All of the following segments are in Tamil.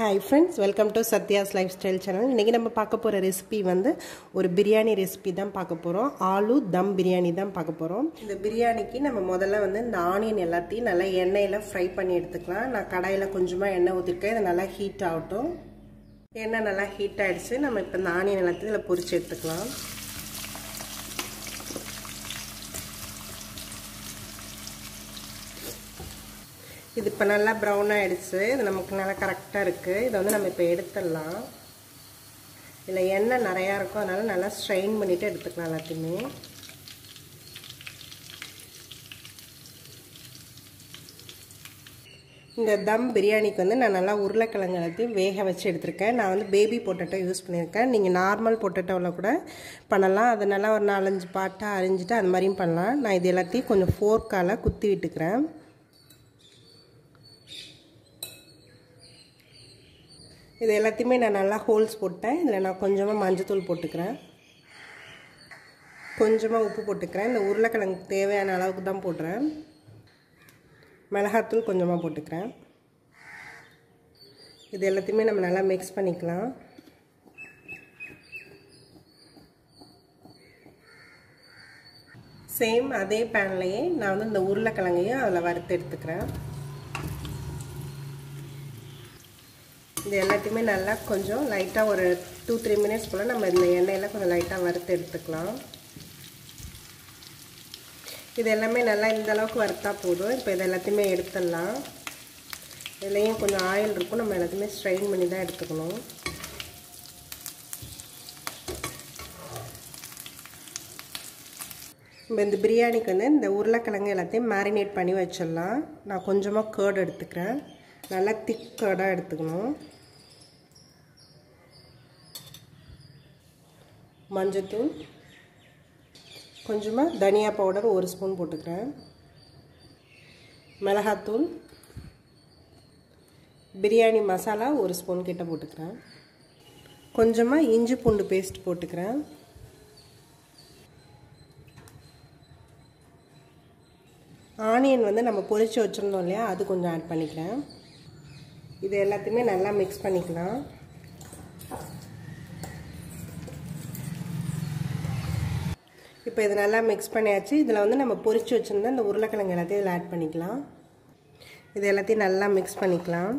hi friends welcome to Sathya's lifestyle channel இன்றைக்கி நம்ம பார்க்க போகிற ரெசிபி வந்து ஒரு பிரியாணி ரெசிபி தான் பார்க்க போகிறோம் ஆலு தம் பிரியாணி தான் பார்க்க போகிறோம் இந்த பிரியாணிக்கு நம்ம முதல்ல வந்து இந்த ஆனியன் எல்லாத்தையும் நல்லா எண்ணெயில் ஃப்ரை பண்ணி எடுத்துக்கலாம் நான் கடாயில் கொஞ்சமாக எண்ணெய் ஊற்றிருக்கேன் இது நல்லா ஹீட் ஆகட்டும் எண்ணெய் நல்லா ஹீட் ஆகிடுச்சு நம்ம இப்போ இந்த ஆனியன் எல்லாத்தையும் இதில் பொரிச்சு எடுத்துக்கலாம் இது இப்போ நல்லா ப்ரௌன் ஆகிடுச்சு இது நமக்கு நல்லா கரெக்டாக இருக்குது இதை வந்து நம்ம இப்போ எடுத்துடலாம் இதில் எண்ணெய் நிறையா இருக்கும் அதனால் நல்லா ஸ்ட்ரெயின் பண்ணிவிட்டு எடுத்துக்கலாம் எல்லாத்தையுமே இந்த தம் பிரியாணிக்கு வந்து நான் நல்லா உருளைக்கிழங்கு எல்லாத்தையும் வேக வச்சு எடுத்திருக்கேன் நான் வந்து பேபி பொட்டேட்டோ யூஸ் பண்ணியிருக்கேன் நீங்கள் நார்மல் பொட்டேட்டோவில் கூட பண்ணலாம் அது நல்லா ஒரு நாலஞ்சு பாட்டாக அரிஞ்சிட்டு அது மாதிரியும் பண்ணலாம் நான் இது எல்லாத்தையும் கொஞ்சம் ஃபோர்க்கால் குத்தி விட்டுக்கிறேன் இது எல்லாத்தையுமே நான் நல்லா ஹோல்ஸ் போட்டேன் இதில் நான் கொஞ்சமாக மஞ்சத்தூள் போட்டுக்கிறேன் கொஞ்சமாக உப்பு போட்டுக்கிறேன் இந்த உருளைக்கிழங்கு தேவையான அளவுக்கு தான் போடுறேன் மிளகாத்தூள் கொஞ்சமாக போட்டுக்கிறேன் இது எல்லாத்தையுமே நம்ம நல்லா மிக்ஸ் பண்ணிக்கலாம் சேம் அதே பேன்லேயே நான் வந்து இந்த உருளைக்கிழங்கையும் அதில் வறுத்து எடுத்துக்கிறேன் இது எல்லாத்தையுமே நல்லா கொஞ்சம் லைட்டாக ஒரு டூ த்ரீ மினிட்ஸ் போல் நம்ம இந்த எண்ணெயில் கொஞ்சம் லைட்டாக வறுத்து எடுத்துக்கலாம் இது எல்லாமே நல்லா இந்த அளவுக்கு வறுத்தா போதும் இப்போ இது எல்லாத்தையுமே எடுத்துடலாம் இதுலேயும் கொஞ்சம் ஆயில் இருக்கும் நம்ம எல்லாத்தையுமே ஸ்ட்ரெயின் பண்ணி தான் எடுத்துக்கணும் இப்போ இந்த பிரியாணிக்கு வந்து இந்த உருளைக்கிழங்கு எல்லாத்தையும் மேரினேட் பண்ணி வச்சிடலாம் நான் கொஞ்சமாக கேர்டு எடுத்துக்கிறேன் நல்லா திக் கேர்டாக எடுத்துக்கணும் மஞ்சத்தூள் கொஞ்சமாக தனியா பவுடர் ஒரு ஸ்பூன் போட்டுக்கிறேன் மிளகாத்தூள் பிரியாணி மசாலா ஒரு ஸ்பூன் கிட்ட போட்டுக்கிறேன் கொஞ்சமாக இஞ்சி பூண்டு பேஸ்ட் போட்டுக்கிறேன் ஆனியன் வந்து நம்ம பொரித்து வச்சுருந்தோம் இல்லையா அது கொஞ்சம் ஆட் பண்ணிக்கிறேன் இது எல்லாத்தையுமே நல்லா மிக்ஸ் பண்ணிக்கலாம் இப்போ இது நல்லா மிக்ஸ் பண்ணியாச்சு இதில் வந்து நம்ம பொரித்து வச்சுருந்தா இந்த உருளைக்கிழங்கு எல்லாத்தையும் இதில் ஆட் பண்ணிக்கலாம் இது எல்லாத்தையும் நல்லா மிக்ஸ் பண்ணிக்கலாம்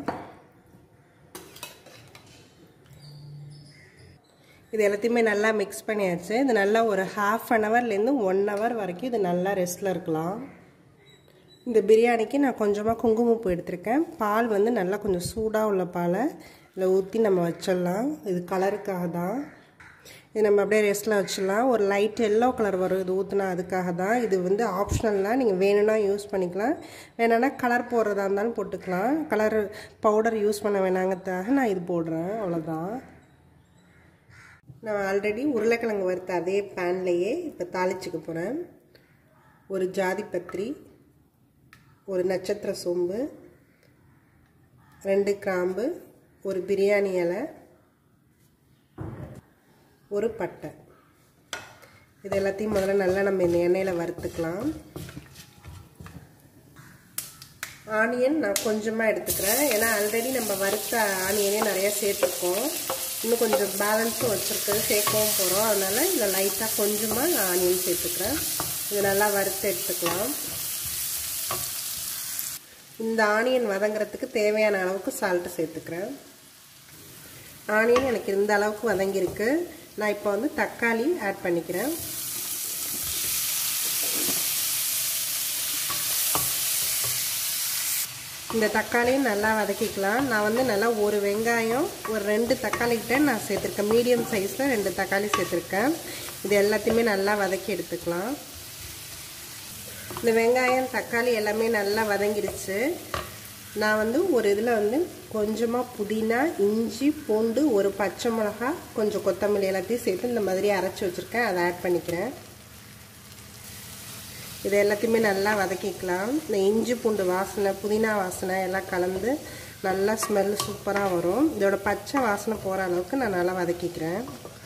இது எல்லாத்தையுமே நல்லா மிக்ஸ் பண்ணியாச்சு இது நல்லா ஒரு ஹாஃப் அன் ஹவர்லேருந்து ஒன் ஹவர் வரைக்கும் இது நல்லா ரெஸ்ட்டில் இருக்கலாம் இந்த பிரியாணிக்கு நான் கொஞ்சமாக குங்குமப்பூ எடுத்திருக்கேன் பால் வந்து நல்லா கொஞ்சம் சூடாக உள்ள பாலை இதில் ஊற்றி நம்ம வச்சிடலாம் இது கலருக்காக தான் இது நம்ம அப்படியே ரெஸ்ட்டில் வச்சிடலாம் ஒரு லைட் எல்லோ கலர் வரும் இது ஊற்றினா அதுக்காக தான் இது வந்து ஆப்ஷனல்லாம் நீங்கள் வேணும்னா யூஸ் பண்ணிக்கலாம் வேணும்னா கலர் போடுறதா இருந்தாலும் போட்டுக்கலாம் கலர் பவுடர் யூஸ் பண்ண வேணாங்கிறதுக்காக நான் இது போடுறேன் அவ்வளோதான் நான் ஆல்ரெடி உருளைக்கிழங்கு வறுத்த அதே பேன்லேயே இப்போ தாளிச்சுக்க போகிறேன் ஒரு ஜாதி பத்திரி ஒரு நட்சத்திர சோம்பு ரெண்டு கிராம்பு ஒரு பிரியாணி இலை ஒரு பட்டை இது எல்லாத்தையும் முதல்ல நல்லா நம்ம இந்த எண்ணெயில் வறுத்துக்கலாம் ஆனியன் நான் கொஞ்சமாக எடுத்துக்கிறேன் ஏன்னா ஆல்ரெடி நம்ம வறுத்த ஆனியனே நிறையா சேர்த்துருக்கோம் இன்னும் கொஞ்சம் பேலன்ஸும் வச்சுருக்கிறது சேர்க்கவும் போகிறோம் அதனால் இதில் லைட்டாக கொஞ்சமாக நான் ஆனியன் சேர்த்துக்கிறேன் இது நல்லா வறுத்து எடுத்துக்கலாம் இந்த ஆனியன் வதங்குறதுக்கு தேவையான அளவுக்கு சால்ட்டு சேர்த்துக்கிறேன் ஆனியன் எனக்கு இந்த அளவுக்கு வதங்கியிருக்கு நான் இப்போ வந்து தக்காளி ஆட் பண்ணிக்கிறேன் இந்த தக்காளியும் நல்லா வதக்கிக்கலாம் நான் வந்து நல்லா ஒரு வெங்காயம் ஒரு ரெண்டு தக்காளி கிட்ட நான் சேர்த்துருக்கேன் மீடியம் சைஸில் ரெண்டு தக்காளி சேர்த்துருக்கேன் இது எல்லாத்தையுமே நல்லா வதக்கி எடுத்துக்கலாம் இந்த வெங்காயம் தக்காளி எல்லாமே நல்லா வதங்கிடுச்சு நான் வந்து ஒரு இதில் வந்து கொஞ்சமாக புதினா இஞ்சி பூண்டு ஒரு பச்சை மிளகா கொஞ்சம் கொத்தமல்லி எல்லாத்தையும் சேர்த்து இந்த மாதிரி அரைச்சி வச்சுருக்கேன் அதை ஆட் பண்ணிக்கிறேன் இது எல்லாத்தையுமே நல்லா வதக்கிக்கலாம் இந்த இஞ்சி பூண்டு வாசனை புதினா வாசனை எல்லாம் கலந்து நல்லா ஸ்மெல் சூப்பராக வரும் இதோட பச்சை வாசனை போகிற அளவுக்கு நான் நல்லா வதக்கிக்கிறேன்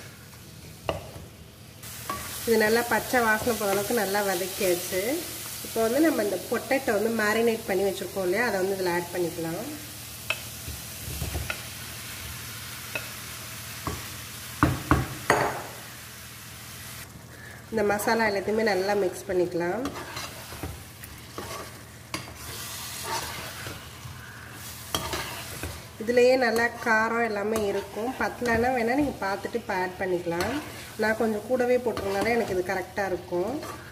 இது நல்லா பச்சை வாசனை போகிற அளவுக்கு நல்லா வதக்கியாச்சு இப்போ வந்து நம்ம இந்த பொட்டேட்டோ வந்து மேரினேட் பண்ணி வச்சுருக்கோம் இல்லையா அதை வந்து இதில் ஆட் பண்ணிக்கலாம் இந்த மசாலா எல்லாத்தையுமே நல்லா மிக்ஸ் பண்ணிக்கலாம் இதுலேயே நல்லா காரம் எல்லாமே இருக்கும் பத்தலைன்னா வேணால் நீங்கள் பார்த்துட்டு இப்போ ஆட் பண்ணிக்கலாம் நான் கொஞ்சம் கூடவே போட்டிருந்தனால எனக்கு இது கரெக்டாக இருக்கும்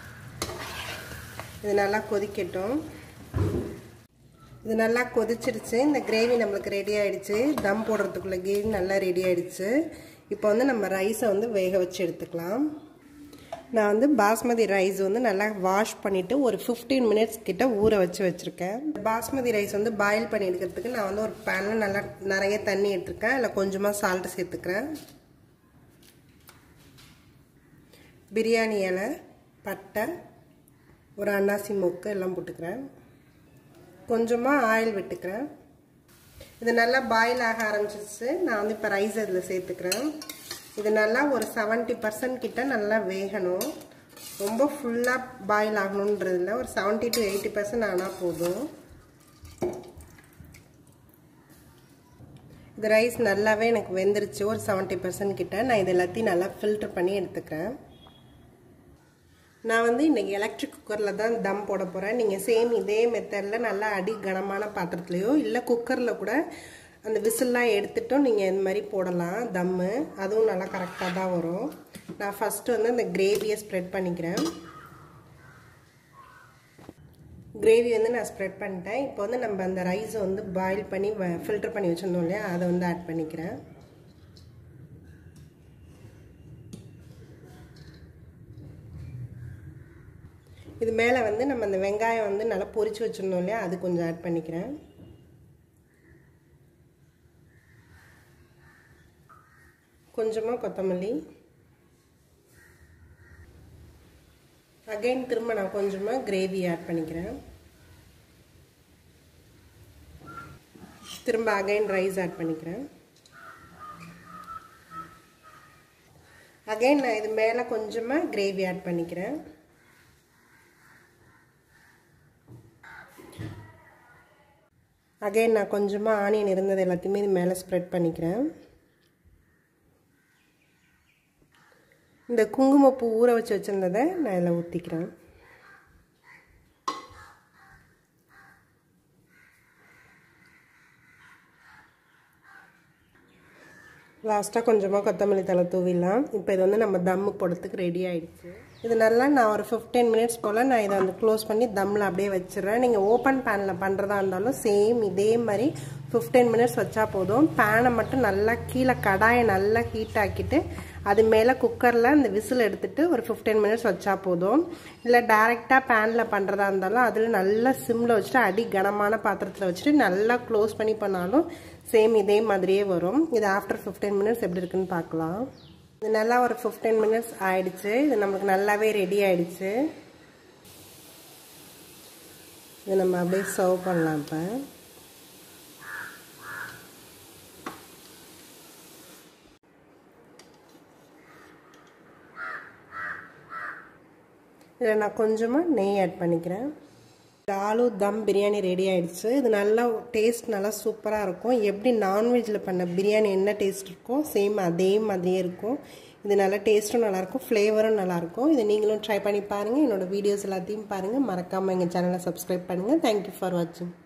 இது நல்லா கொதிக்கட்டும் இது நல்லா கொதிச்சிருச்சு இந்த கிரேவி நம்மளுக்கு ரெடி ஆகிடுச்சு தம் போடுறதுக்குள்ள கிரேவி நல்லா ரெடி ஆகிடுச்சு இப்போ வந்து நம்ம ரைஸை வந்து வேக வச்சு எடுத்துக்கலாம் நான் வந்து பாஸ்மதி ரைஸ் வந்து நல்லா வாஷ் பண்ணிவிட்டு ஒரு ஃபிஃப்டீன் மினிட்ஸ் கிட்ட ஊற வச்சு வச்சுருக்கேன் பாஸ்மதி ரைஸ் வந்து பாயில் பண்ணி எடுக்கிறதுக்கு நான் வந்து ஒரு பேனில் நல்லா நிறைய தண்ணி எடுத்துருக்கேன் அதில் கொஞ்சமாக சால்ட்டு சேர்த்துக்கிறேன் பிரியாணி இலை பட்டை ஒரு அன்னாசி மொக்கு எல்லாம் போட்டுக்கிறேன் கொஞ்சமாக ஆயில் விட்டுக்கிறேன் இது நல்லா பாயில் ஆக ஆரம்பிச்சிச்சு நான் வந்து இப்போ ரைஸ் அதில் சேர்த்துக்கிறேன் இது நல்லா ஒரு செவன்ட்டி பர்சன்ட் கிட்ட நல்லா வேகணும் ரொம்ப ஃபுல்லாக பாயில் ஆகணுன்றது இல்லை ஒரு செவன்ட்டி டு எயிட்டி பர்சன்ட் ஆனால் போதும் இது ரைஸ் நல்லாவே எனக்கு வெந்துருச்சு ஒரு செவன்ட்டி பர்சன்ட் கிட்ட நான் இது எல்லாத்தையும் நல்லா ஃபில்டர் பண்ணி எடுத்துக்கிறேன் நான் வந்து இன்றைக்கி எலக்ட்ரிக் குக்கரில் தான் தம் போட போகிறேன் நீங்கள் சேம் இதே மெத்தடில் நல்லா அடி கனமான பாத்திரத்துலையோ இல்லை குக்கரில் கூட அந்த விசில்லாம் எடுத்துட்டும் நீங்கள் இந்த மாதிரி போடலாம் தம்மு அதுவும் நல்லா கரெக்டாக தான் வரும் நான் ஃபஸ்ட்டு வந்து அந்த கிரேவியை ஸ்ப்ரெட் பண்ணிக்கிறேன் கிரேவி வந்து நான் ஸ்ப்ரெட் பண்ணிட்டேன் இப்போ வந்து நம்ம அந்த ரைஸை வந்து பாயில் பண்ணி ஃபில்டர் பண்ணி வச்சுருந்தோம் இல்லையா அதை வந்து ஆட் பண்ணிக்கிறேன் இது மேலே வந்து நம்ம அந்த வெங்காயம் வந்து நல்லா பொரிச்சு வச்சுருந்தோம் இல்லையா அது கொஞ்சம் ஆட் பண்ணிக்கிறேன் கொஞ்சமாக கொத்தமல்லி அகைன் திரும்ப நான் கொஞ்சமாக கிரேவி ஆட் பண்ணிக்கிறேன் திரும்ப அகைன் ரைஸ் ஆட் பண்ணிக்கிறேன் அகைன் நான் இது மேலே கொஞ்சமாக கிரேவி ஆட் பண்ணிக்கிறேன் அகைன் நான் கொஞ்சமாக ஆனியன் இருந்தது எல்லாத்தையுமே இது மேலே ஸ்ப்ரெட் பண்ணிக்கிறேன் இந்த குங்குமப்பூ ஊற வச்சு வச்சுருந்ததை நான் இதில் ஊற்றிக்கிறேன் லாஸ்ட்டாக கொஞ்சமாக கொத்தமல்லி தலை தூவிடலாம் இப்போ இது வந்து நம்ம தம்மு போடுறதுக்கு ரெடி ஆகிடுச்சு இது நல்லா நான் ஒரு ஃபிஃப்டீன் மினிட்ஸ் போல் நான் இதை வந்து க்ளோஸ் பண்ணி தம்மில் அப்படியே வச்சிடுறேன் நீங்கள் ஓப்பன் பேனில் பண்ணுறதா இருந்தாலும் சேம் இதே மாதிரி ஃபிஃப்டீன் மினிட்ஸ் வச்சா போதும் பேனை மட்டும் நல்லா கீழே கடாயை நல்லா ஹீட் ஆக்கிட்டு அது மேலே குக்கரில் அந்த விசில் எடுத்துகிட்டு ஒரு ஃபிஃப்டீன் மினிட்ஸ் வச்சா போதும் இல்லை டேரெக்டாக பேனில் பண்ணுறதா இருந்தாலும் அதில் நல்லா சிம்மில் வச்சுட்டு அடி கனமான பாத்திரத்தில் வச்சுட்டு நல்லா க்ளோஸ் பண்ணி பண்ணாலும் சேம் இதே மாதிரியே வரும் இது ஆஃப்டர் ஃபிஃப்டீன் மினிட்ஸ் எப்படி இருக்குன்னு பார்க்கலாம் இது நல்லா ஒரு ஃபிஃப்டீன் மினிட்ஸ் ஆயிடுச்சு இது நமக்கு நல்லாவே ரெடி ஆயிடுச்சு இது நம்ம அப்படியே சர்வ் பண்ணலாம் இப்போ இதில் நான் கொஞ்சமாக நெய் ஆட் பண்ணிக்கிறேன் ஆலு தம் பிரியாணி ரெடி ஆயிடுச்சு இது நல்லா டேஸ்ட் நல்லா சூப்பராக இருக்கும் எப்படி நான்வெஜ்ஜில் பண்ண பிரியாணி என்ன டேஸ்ட் இருக்கோ சேம் அதே மாதிரியே இருக்கும் இது நல்லா டேஸ்ட்டும் நல்லாயிருக்கும் ஃப்ளேவரும் நல்லாயிருக்கும் இதை நீங்களும் ட்ரை பண்ணி பாருங்கள் என்னோடய வீடியோஸ் எல்லாத்தையும் பாருங்கள் மறக்காமல் எங்கள் சேனலை சப்ஸ்கிரைப் பண்ணுங்கள் தேங்க்யூ ஃபார் வாட்சிங்